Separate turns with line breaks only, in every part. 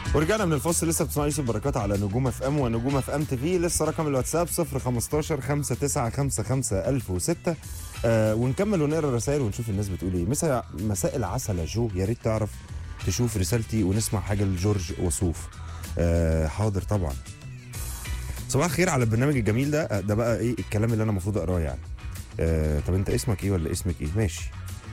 ورجعنا من الفاصل لسه بتسمعوا يوسف بركات على نجوم اف ام ونجوم اف ام تي في لسه رقم الواتساب 015 5955 1006 آه ونكمل ونقرا الرسائل ونشوف الناس بتقول ايه مساء مساء العسل يا جو يا ريت تعرف تشوف رسالتي ونسمع حاجه لجورج وسوف آه حاضر طبعا صباح الخير على البرنامج الجميل ده آه، ده بقى ايه الكلام اللي انا المفروض اقراه يعني آه طب انت اسمك ايه ولا اسمك ايه ماشي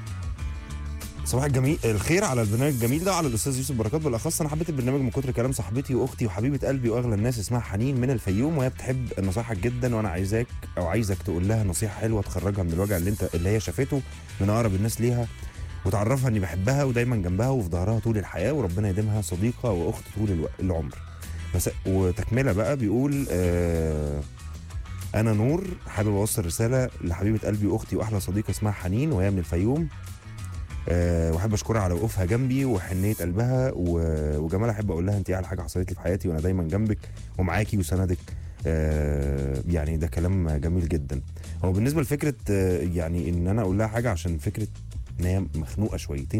صباح الجميل الخير على البرنامج الجميل ده وعلى الاستاذ يوسف بركات بالاخص انا حبيت البرنامج من كتر كلام صاحبتي واختي وحبيبه قلبي واغلى الناس اسمها حنين من الفيوم وهي بتحب نصايحك جدا وانا عايزاك او عايزك تقول لها نصيحه حلوه تخرجها من الوجع اللي انت اللي هي شافته من اقرب الناس ليها وتعرفها اني بحبها ودايما جنبها وفي ظهرها طول الحياه وربنا يديمها صديقه واخت طول الو... العمر بس وتكمله بقى بيقول آه انا نور حابب اوصل رساله لحبيبه قلبي واختي واحلى صديقه اسمها حنين وهي من الفيوم أه واحب اشكرها على وقوفها جنبي وحنيه قلبها و- وجمال احب اقول لها انت احلى حاجه حصلت لي في حياتي وانا دايما جنبك ومعاكي وسندك أه يعني ده كلام جميل جدا هو بالنسبه لفكره آه، يعني ان انا اقول لها حاجه عشان فكره ان هي مخنوقه شويتين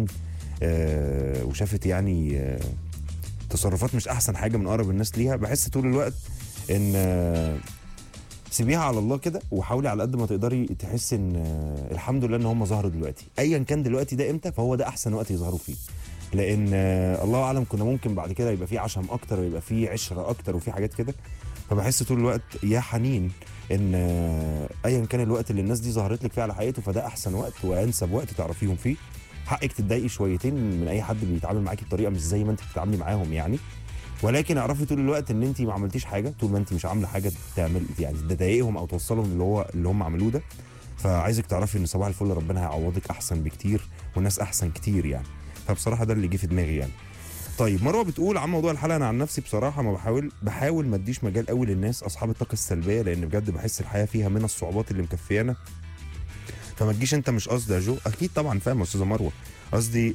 أه وشافت يعني آه، تصرفات مش احسن حاجه من اقرب الناس ليها بحس طول الوقت ان آه، سيبيها على الله كده وحاولي على قد ما تقدري تحسي ان آه، الحمد لله ان هم ظهروا دلوقتي ايا كان دلوقتي ده امتى فهو ده احسن وقت يظهروا فيه لان آه، الله اعلم كنا ممكن بعد كده يبقى في عشم اكتر ويبقى في عشره اكتر وفي حاجات كده فبحس طول الوقت يا حنين ان آه، ايا كان الوقت اللي الناس دي ظهرت لك فيه على حياته فده احسن وقت وانسب وقت تعرفيهم فيه حقك تتضايقي شويتين من اي حد بيتعامل معاكي بطريقه مش زي ما انت بتتعاملي معاهم يعني ولكن اعرفي طول الوقت ان انت ما عملتيش حاجه طول ما انت مش عامله حاجه تعمل يعني تضايقهم او توصلهم اللي هو اللي هم عملوه ده فعايزك تعرفي ان صباح الفل ربنا هيعوضك احسن بكتير والناس احسن كتير يعني فبصراحه ده اللي جه في دماغي يعني طيب مروه بتقول عن موضوع الحلقه انا عن نفسي بصراحه ما بحاول بحاول ما اديش مجال قوي للناس اصحاب الطاقه السلبيه لان بجد بحس الحياه فيها من الصعوبات اللي مكفيانا فما تجيش انت مش قصدي يا جو اكيد طبعا فاهم يا استاذه مروه قصدي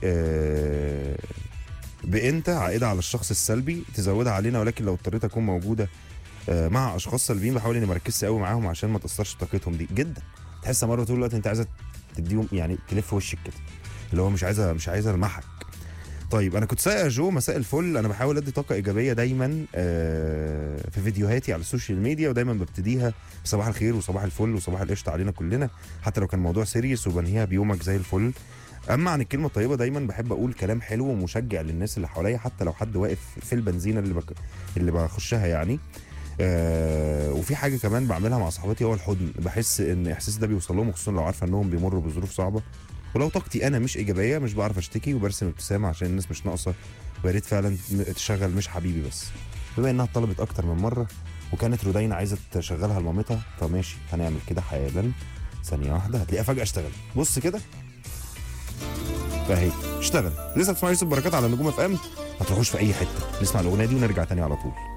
آه بانت عائده على الشخص السلبي تزودها علينا ولكن لو اضطريت اكون موجوده آه، مع اشخاص سلبيين بحاول اني ما اركزش قوي معاهم عشان ما تاثرش طاقتهم دي جدا تحس مره طول الوقت انت عايزه تديهم يعني تلف وشك كده اللي هو مش عايزه مش عايزه المحك طيب انا كنت سايق يا جو مساء الفل انا بحاول ادي طاقه ايجابيه دايما آه، في فيديوهاتي على السوشيال ميديا ودايما ببتديها بصباح الخير وصباح الفل وصباح القشطه علينا كلنا حتى لو كان موضوع سيريس وبنهيها بيومك زي الفل اما عن الكلمه الطيبه دايما بحب اقول كلام حلو ومشجع للناس اللي حواليا حتى لو حد واقف في البنزينه اللي بك... اللي بخشها يعني آه وفي حاجه كمان بعملها مع صحباتي هو الحضن بحس ان احساس ده بيوصل لهم خصوصا لو عارفه انهم بيمروا بظروف صعبه ولو طاقتي انا مش ايجابيه مش بعرف اشتكي وبرسم ابتسامه عشان الناس مش ناقصه ويا ريت فعلا تشغل مش حبيبي بس بما انها طلبت اكتر من مره وكانت رودينا عايزه تشغلها لمامتها فماشي هنعمل كده حالا ثانيه واحده هتلاقيها فجاه اشتغلت بص كده فاهي اشتغل لسه بتسمعوا يوسف بركات على نجوم اف ام ما تروحوش في اي حته نسمع الاغنيه دي ونرجع تاني على طول